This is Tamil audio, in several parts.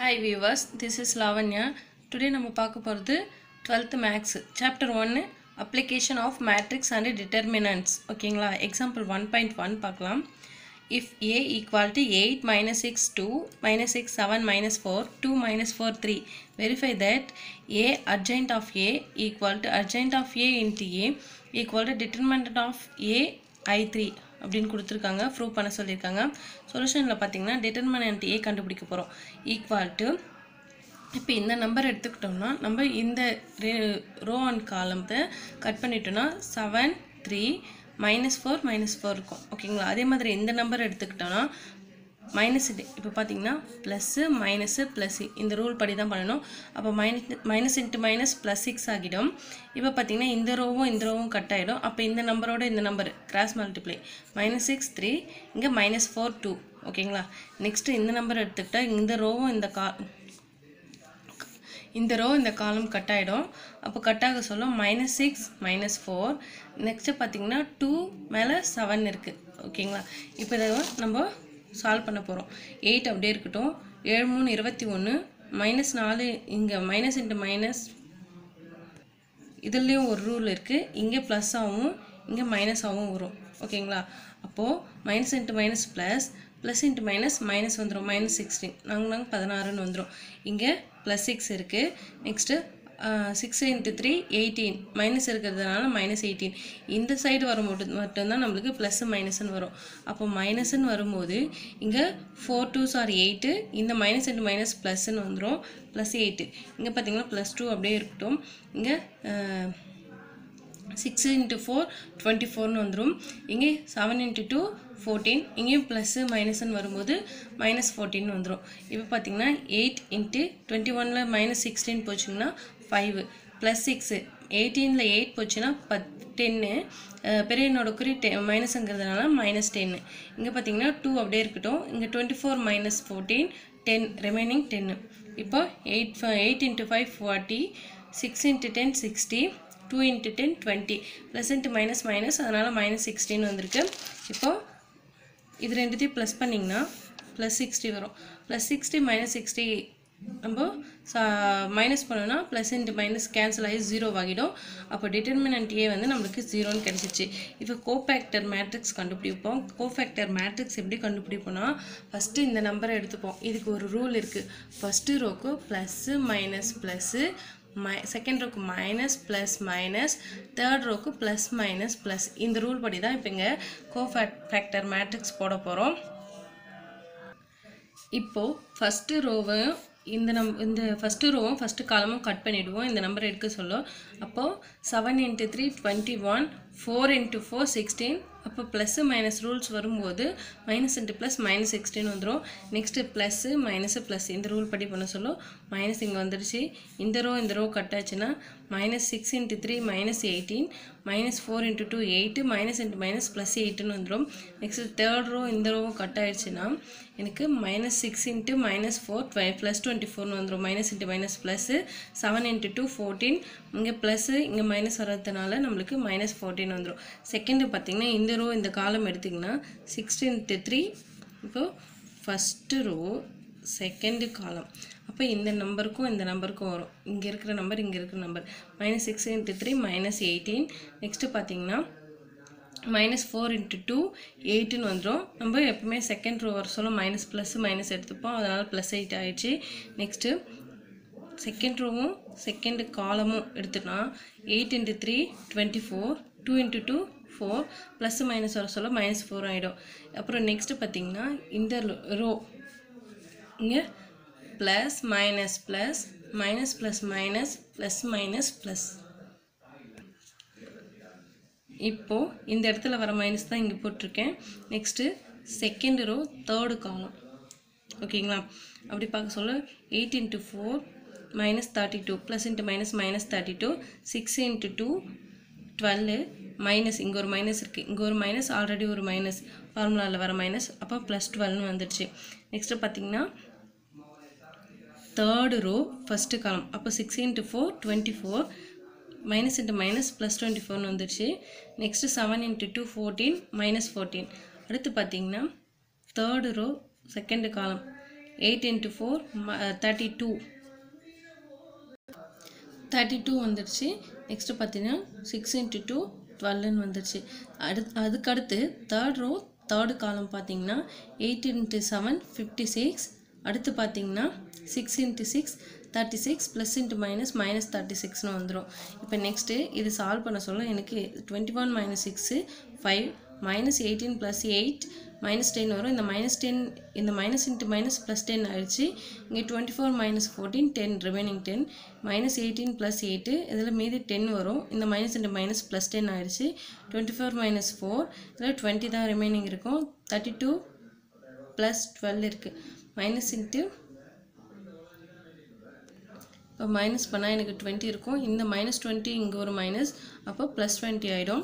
hi viewers this is Lavanya today நம்ம பார்க்க போகிறது டுவெல்த்து மேக்ஸ் சாப்டர் ஒன்று application of matrix and determinants ஓகேங்களா எக்ஸாம்பிள் ஒன் பாயிண்ட் ஒன் பார்க்கலாம் if A equal to eight minus six two minus six seven minus four two minus four three verify that A adjoint of A equal to adjoint of A into A equal to determinant of A I three அப்படின்னு கொடுத்துருக்காங்க ப்ரூவ் பண்ண சொல்லியிருக்காங்க சொல்யூஷனில் பார்த்தீங்கன்னா டிட்டர்மினன்ட் ஏ கண்டுபிடிக்க போகிறோம் ஈக்குவல் டு இப்போ இந்த நம்பர் எடுத்துக்கிட்டோம்னா நம்ம இந்த ரோ அண்ட் காலத்தை கட் பண்ணிட்டோம்னா seven three minus four minus four இருக்கும் ஓகேங்களா அதே மாதிரி இந்த நம்பர் எடுத்துக்கிட்டோம்னா மைனஸ் இப்போ பார்த்தீங்கன்னா ப்ளஸ்ஸு மைனஸு ப்ளஸ் இந்த ரூல் படி தான் பண்ணணும் அப்போ minus minus into minus plus six ஆகிடும் இப்போ பார்த்தீங்கன்னா இந்த ரோவும் இந்த ரோவும் கட் ஆகிடும் அப்போ இந்த நம்பரோட இந்த number cross multiply minus six three இங்கே மைனஸ் ஃபோர் டூ ஓகேங்களா நெக்ஸ்ட்டு இந்த நம்பர் எடுத்துக்கிட்டால் இந்த ரோவும் இந்த கா இந்த ரோ இந்த காலம் கட் ஆகிடும் அப்போ கட் ஆக சொல்ல minus six minus four next பார்த்தீங்கன்னா டூ மேலே செவன் இருக்குது ஓகேங்களா இப்போ இதை நம்ம சால்வ் பண்ண போகிறோம் எயிட் அப்படியே இருக்கட்டும் ஏழு மூணு இருபத்தி ஒன்று மைனஸ் நாலு இங்கே மைனஸ் இன்ட்டு மைனஸ் இதுலேயும் ஒரு ரூல் இருக்குது இங்கே ப்ளஸ் ஆகும் இங்கே மைனஸ் ஆகும் வரும் ஓகேங்களா அப்போது minus into minus plus plus into minus minus வந்துடும் மைனஸ் சிக்ஸ்டீன் நாங்கள் நாங்கள் பதினாறுன்னு வந்துடும் இங்கே ப்ளஸ் சிக்ஸ் இருக்குது next six into three eighteen minus இருக்கிறதுனால மைனஸ் எயிட்டீன் இந்த சைடு வரும் மட்டும் மட்டும்தான் நம்மளுக்கு ப்ளஸ்ஸு மைனஸ்ன்னு வரும் அப்போ மைனஸ்ன்னு வரும்போது இங்கே ஃபோர் டூஸ் ஆர் எயிட்டு இந்த மைனஸ் இன்ட்டு மைனஸ் ப்ளஸ்ன்னு வந்துடும் ப்ளஸ் எயிட்டு இங்கே பார்த்தீங்கன்னா ப்ளஸ் டூ அப்படியே இருக்கட்டும் இங்கே சிக்ஸ் இன்ட்டு ஃபோர் டுவெண்ட்டி ஃபோர்னு வந்துடும் இங்கே செவன் இன்ட்டு டூ ஃபோர்டீன் இங்கேயும் ப்ளஸ்ஸு மைனஸ்ன்னு வரும்போது மைனஸ் ஃபோர்டீன் வந்துடும் இப்போ பார்த்தீங்கன்னா எயிட் இன்ட்டு டுவெண்ட்டி ஒனில் மைனஸ் சிக்ஸ்டீன் போச்சுங்கன்னா ஃபைவ் ப்ளஸ் சிக்ஸு எயிட்டீனில் எயிட் போச்சுன்னா பத் டென்னு பெரியனோட குறி டெ மைனஸுங்கிறதுனால மைனஸ் டென்னு இங்கே பார்த்தீங்கன்னா டூ அப்படியே இருக்கட்டும் இங்கே twenty four minus fourteen ten remaining டென்னு இப்போ eight eight into five forty six into ten sixty two into ten twenty plus into minus minus அதனால் மைனஸ் சிக்ஸ்டின் வந்திருக்கு இப்போது இது ரெண்டுத்தையும் ப்ளஸ் பண்ணிங்கன்னா ப்ளஸ் சிக்ஸ்டி வரும் ப்ளஸ் சிக்ஸ்டி மைனஸ் சிக்ஸ்டி நம்ம மைனஸ் பண்ணோன்னா ப்ளஸ் இன்ட்டு மைனஸ் கேன்சல் ஆகி ஜீரோ ஆகிடும் அப்போ டிட்டர்மினன்ட் ஏ வந்து நம்மளுக்கு ஜீரோன்னு கிடச்சிச்சு இப்போ கோஃபேக்டர் மேட்ரிக்ஸ் கண்டுபிடிப்போம் கோஃபேக்டர் மேட்ரிக்ஸ் எப்படி கண்டுபிடிப்போம்னா ஃபஸ்ட்டு இந்த நம்பரை எடுத்துப்போம் இதுக்கு ஒரு ரூல் இருக்குது ஃபஸ்ட்டு ரோக்கு ப்ளஸ்ஸு மைனஸ் ப்ளஸ்ஸு மை செகண்ட் ரோக்கு மைனஸ் ப்ளஸ் மைனஸ் தேர்ட் ரோக்கு ப்ளஸ் மைனஸ் ப்ளஸ் இந்த ரூல் படி தான் இப்போ இங்கே கோஃபேக் ஃபேக்டர் மேட்ரிக்ஸ் போட போகிறோம் இப்போது ஃபஸ்ட்டு ரோவையும் இந்த நம் இந்த ஃபஸ்ட்டு ரோவும் ஃபஸ்ட்டு காலமும் கட் பண்ணிவிடுவோம் இந்த நம்பர் எடுக்க சொல்லும் அப்போது seven into three twenty one four into four sixteen அப்போ ப்ளஸ்ஸு மைனஸ் ரூல்ஸ் வரும்போது minus into plus minus sixteen வந்துடும் நெக்ஸ்ட்டு ப்ளஸ்ஸு மைனஸு ப்ளஸ் இந்த ரூல் படி பண்ண சொல்லும் மைனஸ் இங்கே வந்துடுச்சு இந்த ரோ இந்த ரோ கட் ஆச்சுன்னா minus six into three minus eighteen minus four into two eight minus into minus plus எயிட்டுன்னு வந்துடும் நெக்ஸ்ட் தேர்ட் ரோ இந்த ரோவும் கட் ஆயிடுச்சுன்னா எனக்கு minus six into minus four டுவெ ப்ளஸ் டுவெண்ட்டி ஃபோர்னு வந்துடும் minus into minus plus seven into two fourteen இங்கே ப்ளஸ்ஸு இங்கே மைனஸ் வர்றதுனால நம்மளுக்கு மைனஸ் ஃபோர்டீன் வந்துடும் செகண்டு பார்த்திங்கன்னா இந்த ரோ இந்த காலம் எடுத்திங்கன்னா சிக்ஸ்டீன் இன்ட்டு த்ரீ இப்போது ஃபஸ்ட்டு ரோ செகண்டு காலம் அப்போ இந்த நம்பருக்கும் இந்த நம்பருக்கும் வரும் இங்கே இருக்கிற நம்பர் இங்கே இருக்கிற number minus six into three minus eighteen next பார்த்தீங்கன்னா மைனஸ் ஃபோர் இன்ட்டு டூ எயிட்டுன்னு வந்துடும் நம்ம எப்பவுமே செகண்ட் ரோ வர சொல்ல மைனஸ் ப்ளஸ் மைனஸ் எடுத்துப்போம் அதனால் ப்ளஸ் எயிட் ஆகிடுச்சு நெக்ஸ்ட்டு செகண்ட் ரோவும் செகண்ட் காலமும் எடுத்துனா eight into three twenty four two into two four plus minus வர சொல்ல மைனஸ் ஃபோர் ஆகிடும் அப்புறம் நெக்ஸ்ட்டு பார்த்தீங்கன்னா இந்த ரோ இங்கே plus minus plus minus plus minus plus minus plus இப்போது இந்த இடத்துல வர மைனஸ் தான் இங்கே போட்டிருக்கேன் நெக்ஸ்ட்டு செகண்ட் ரோ தேர்டு காலம் ஓகேங்களா அப்படி பார்க்க சொல்ல eight into four minus thirty two plus into minus minus thirty two six into two twelve minus இங்கே ஒரு மைனஸ் இருக்குது இங்கே ஒரு மைனஸ் ஆல்ரெடி ஒரு மைனஸ் ஃபார்முலாவில் வர மைனஸ் அப்போ ப்ளஸ் டுவெல்னு வந்துடுச்சு நெக்ஸ்ட்டு பார்த்தீங்கன்னா தேர்டு ரோ ஃபஸ்ட்டு காலம் அப்போ six into four twenty four minus into minus plus twenty ஃபோர்னு வந்துடுச்சு next seven into two fourteen minus fourteen அடுத்து பார்த்தீங்கன்னா தேர்டு ரோ செகண்டு காலம் eight into four thirty two thirty two வந்துடுச்சு நெக்ஸ்ட்டு பார்த்தீங்கன்னா சிக்ஸ் இன்ட்டு டூ டுவெல்னு வந்துடுச்சு அடுத் அதுக்கடுத்து தேர்ட் ரோ தேர்டு காலம் பார்த்தீங்கன்னா eight into seven fifty six அடுத்து பார்த்தீங்கன்னா six into six thirty six plus into minus minus thirty சிக்ஸ்னு வந்துடும் இப்போ நெக்ஸ்ட்டு இது சால்வ் பண்ண சொல்ல எனக்கு twenty one minus six five minus eighteen plus eight minus ten வரும் இந்த மைனஸ் டென் இந்த minus into minus plus ten ஆயிடுச்சு இங்கே twenty four minus fourteen ten remaining ten minus eighteen plus eight இதில் மீதி டென் வரும் இந்த minus into minus plus ten ஆயிடுச்சு டுவெண்ட்டி ஃபோர் மைனஸ் ஃபோர் இதில் டுவெண்ட்டி தான் ரிமைனிங் இருக்கும் தேர்ட்டி டூ ப்ளஸ் டுவெல் இருக்குது மைனஸ் இன்ட்டு இப்போ மைனஸ் பண்ணால் எனக்கு டுவெண்ட்டி இருக்கும் இந்த மைனஸ் டுவெண்ட்டி இங்கே ஒரு மைனஸ் அப்போ ப்ளஸ் டுவெண்ட்டி ஆகிடும்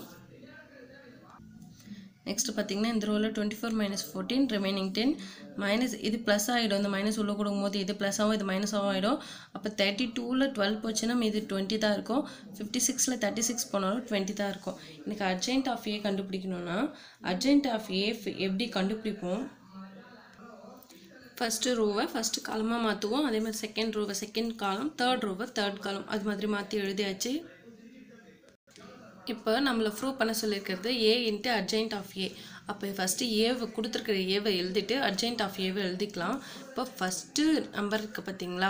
நெக்ஸ்ட் பார்த்தீங்கன்னா இந்த ரோவில் twenty four minus fourteen remaining ten minus இது ப்ளஸ் ஆகிடும் இந்த மைனஸ் உள்ள கொடுக்கும்போது இது ப்ளஸ் ஆகும் இது மைனஸ் ஆகும் ஆகிடும் அப்போ தேர்ட்டி டூவில் டுவெல் போச்சுன்னா மீது டுவெண்ட்டி தான் இருக்கும் ஃபிஃப்டி சிக்ஸில் தேர்ட்டி சிக்ஸ் போனாலும் டுவெண்ட்டி தான் இருக்கும் எனக்கு அர்ஜென்ட் ஆஃப் ஏ கண்டுபிடிக்கணும்னா அர்ஜென்ட் ஆஃப் ஏ எப்படி கண்டுபிடிப்போம் ஃபஸ்ட்டு ரோவை ஃபஸ்ட்டு காலமாக மாற்றுவோம் அதே மாதிரி செகண்ட் ரோவை செகண்ட் காலம் தேர்ட் ரோவை தேர்ட் காலம் அது மாதிரி மாற்றி எழுதியாச்சு இப்போ நம்மளை ப்ரூவ் பண்ண சொல்லியிருக்கிறது A into adjoint of A அப்போ ஃபஸ்ட்டு ஏவை கொடுத்துருக்குற ஏவை எழுதிட்டு அர்ஜென்ட் ஆஃப் ஏவை எழுதிக்கலாம் இப்போ ஃபஸ்ட்டு நம்பர் இருக்குது பார்த்தீங்களா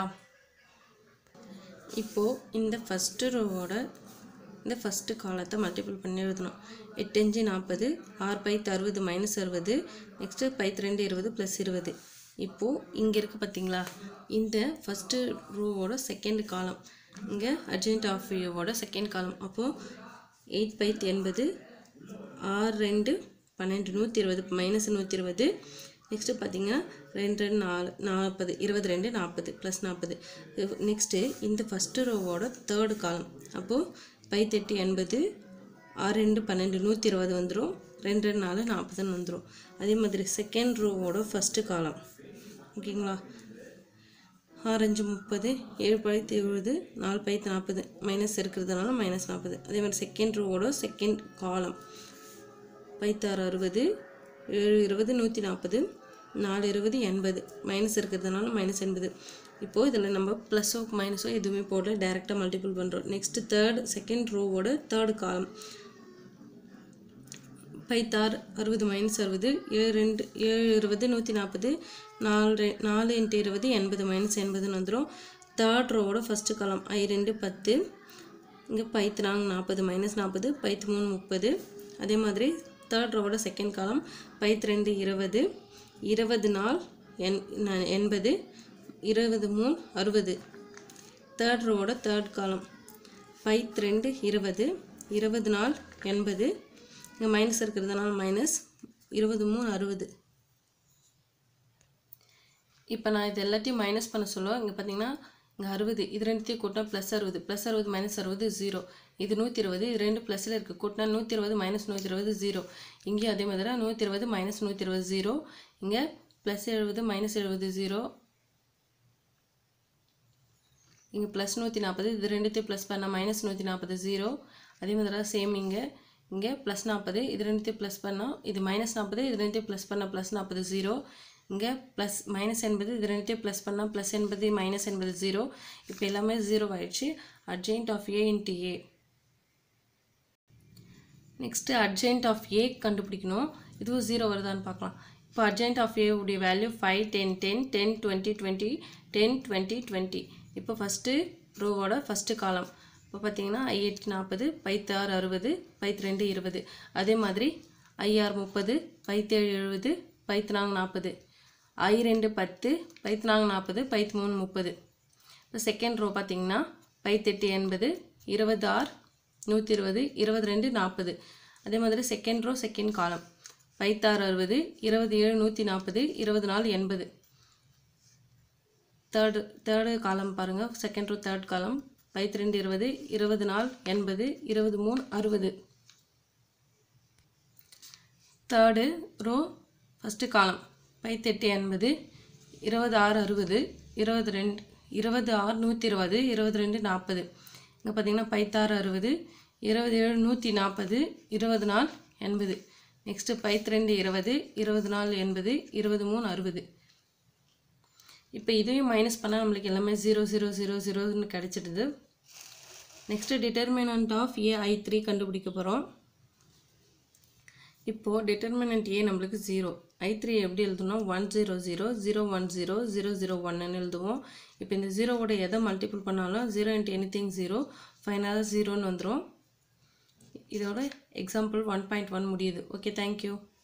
இப்போது இந்த ஃபஸ்ட்டு ரோவோட இந்த ஃபஸ்ட்டு காலத்தை மல்டிபிள் பண்ணி எழுதணும் எட்டு அஞ்சு நாற்பது ஆறு பைத்து அறுபது மைனஸ் அறுபது நெக்ஸ்ட்டு பைத்து ரெண்டு இருபது ப்ளஸ் இருபது இப்போது இங்கே இருக்குது பார்த்தீங்களா இந்த ஃபஸ்ட்டு ரோவோட செகண்ட் காலம் இங்கே அர்ஜென்ட் ஆஃப் ஏவோட செகண்ட் காலம் அப்போது எயிட் பைத் எண்பது ஆறு ரெண்டு பன்னெண்டு நூற்றி இருபது மைனஸ் நூற்றி இருபது நெக்ஸ்ட்டு பார்த்தீங்கன்னா ரெண்டு ரெண்டு நாலு நாற்பது இருபது ரெண்டு நாற்பது ப்ளஸ் நாற்பது நெக்ஸ்ட்டு இந்த ஃபஸ்ட்டு ரோவோட தேர்டு காலம் அப்போது பைத்தெட்டு எண்பது ஆறு ரெண்டு பன்னெண்டு நூற்றி இருபது வந்துடும் ரெண்டு ரெண்டு நாலு நாற்பதுன்னு வந்துடும் அதே மாதிரி செகண்ட் ரோவோட ஃபஸ்ட்டு காலம் ஓகேங்களா ஆரஞ்சு முப்பது ஏழு பழைத்து எழுபது நாலு பைத்து நாற்பது மைனஸ் இருக்கிறதுனால மைனஸ் நாற்பது அதே மாதிரி செகண்ட் ரோவோட செகண்ட் காலம் பைத்தாறு அறுபது ஏழு இருபது நூற்றி நாற்பது நாலு இருபது எண்பது மைனஸ் இருக்கிறதுனால மைனஸ் எண்பது இப்போது இதில் நம்ம ப்ளஸோ மைனஸோ எதுவுமே போடல டைரெக்டாக மல்டிபிள் பண்ணுறோம் நெக்ஸ்ட்டு தேர்ட் செகண்ட் ரோவோட தேர்டு காலம் பைத்தாறு அறுபது மைனஸ் அறுபது ஏழு ரெண்டு ஏழு இருபது நூற்றி நாற்பது நாலு ரெ நாலு இன்ட்டு இருபது எண்பது மைனஸ் எண்பதுன்னு வந்துடும் தேர்ட் ரோவோட ஃபஸ்ட்டு காலம் ஐ ரெண்டு பத்து இங்கே பைத்து நாங்கள் நாற்பது மைனஸ் நாற்பது பைத்து மூணு முப்பது அதே மாதிரி தேர்ட் ரோவோட செகண்ட் காலம் பைத்து ரெண்டு இருபது இருபது நாள் எண் ந- எண்பது இருபது மூணு அறுபது தேர்ட் ரோவோட தேர்ட் காலம் பைத் ரெண்டு இருபது இருபது நாள் எண்பது இங்கே மைனஸ் இருக்கிறதுனால மைனஸ் இருபது மூணு அறுபது இப்போ நான் இது எல்லாத்தையும் மைனஸ் பண்ண சொல்லுவேன் இங்கே பார்த்தீங்கன்னா இங்கே அறுபது இது ரெண்டுத்தையும் கூட்டினா ப்ளஸ் அறுபது ப்ளஸ் அறுபது மைனஸ் அறுபது ஜீரோ இது நூற்றி இருபது இது ரெண்டு ப்ளஸில் இருக்குது கூட்டினா நூற்றி இருபது மைனஸ் நூற்றி இருபது ஜீரோ இங்கேயும் அதே மாதிரி தான் நூற்றி இருபது மைனஸ் நூற்றி இருபது ஜீரோ இங்கே ப்ளஸ் எழுபது மைனஸ் எழுபது ஜீரோ இங்கே ப்ளஸ் நூற்றி நாற்பது இது ரெண்டுத்தையும் ப்ளஸ் பண்ணால் மைனஸ் நூற்றி நாற்பது ஜீரோ அதே மாதிரி தான் சேம் இங்கே இங்கே ப்ளஸ் நாற்பது இது ரெண்டுத்தையும் ப்ளஸ் பண்ணால் இது மைனஸ் நாற்பது இது ரெண்டுத்தையும் ப்ளஸ் பண்ணால் ப்ளஸ் நாற்பது ஜீரோ இங்கே ப்ளஸ் மைனஸ் எண்பது இது ரெண்டுத்தையும் ப்ளஸ் பண்ணால் ப்ளஸ் எண்பது மைனஸ் எண்பது ஜீரோ இப்போ எல்லாமே ஜீரோ ஆயிடுச்சு adjoint of A into A next adjoint of A கண்டுபிடிக்கணும் இதுவும் ஜீரோ வருதான்னு பார்க்கலாம் இப்போ அர்ஜென்ட் ஆஃப் ஏ உடைய value five ten ten ten twenty twenty ten twenty twenty இப்போ ஃபஸ்ட்டு ரோவோட ஃபஸ்ட்டு காலம் இப்போ பார்த்தீங்கன்னா ஐஎட்டு நாற்பது பைத்தாறு அறுபது பைத்து ரெண்டு இருபது அதே மாதிரி ஐஆர் முப்பது பைத்தேழு எழுபது பைத்து நாங்க நாற்பது ஐ ரெண்டு பத்து பைத்து நாங்க நாற்பது பைத்து மூணு முப்பது இப்போ செகண்ட் ரோ பார்த்தீங்கன்னா பைத்தெட்டு எண்பது இருபது ஆறு நூற்றி இருபது இருபது ரெண்டு நாற்பது அதே மாதிரி செகண்ட் ரோ செகண்ட் காலம் பைத்தாறு அறுபது இருபது ஏழு நூற்றி நாற்பது இருபது நாலு எண்பது தேர்டு தேர்டு காலம் பாருங்கள் செகண்ட் ரோ தேர்ட் காலம் பைத்து ரெண்டு இருபது இருபது நாள் எண்பது இருபது மூணு அறுபது தேர்டு ரோ ஃபஸ்ட்டு காலம் பைத்தெட்டு எண்பது இருபது ஆறு அறுபது இருபது ரெண்டு இருபது ஆறு நூற்றி இருபது இருபது ரெண்டு நாற்பது இங்கே பார்த்தீங்கன்னா பைத்தாறு அறுபது இருபது ஏழு நூற்றி நாற்பது இருபது நாள் எண்பது நெக்ஸ்ட்டு பைத்து ரெண்டு இருபது இருபது நாள் எண்பது இருபது மூணு அறுபது இப்போ இதையும் மைனஸ் பண்ணால் நம்மளுக்கு எல்லாமே ஜீரோ ஜீரோ ஜீரோ ஜீரோன்னு கிடச்சிடுது next determinant of A I three கண்டுபிடிக்க போகிறோம் இப்போது டிட்டர்மினன்ட் ஏ நம்மளுக்கு ஜீரோ ஐ த்ரீ எப்படி எழுதணும் one zero zero zero one zero zero zero ஒன்னு எழுதுவோம் இப்போ இந்த ஜீரோவோட எதை மல்டிபிள் பண்ணாலும் zero into anything zero ஃபைனலாக ஜீரோன்னு வந்துடும் இதோட எக்ஸாம்பிள் ஒன் பாயிண்ட் ஒன் முடியுது ஓகே தேங்க்யூ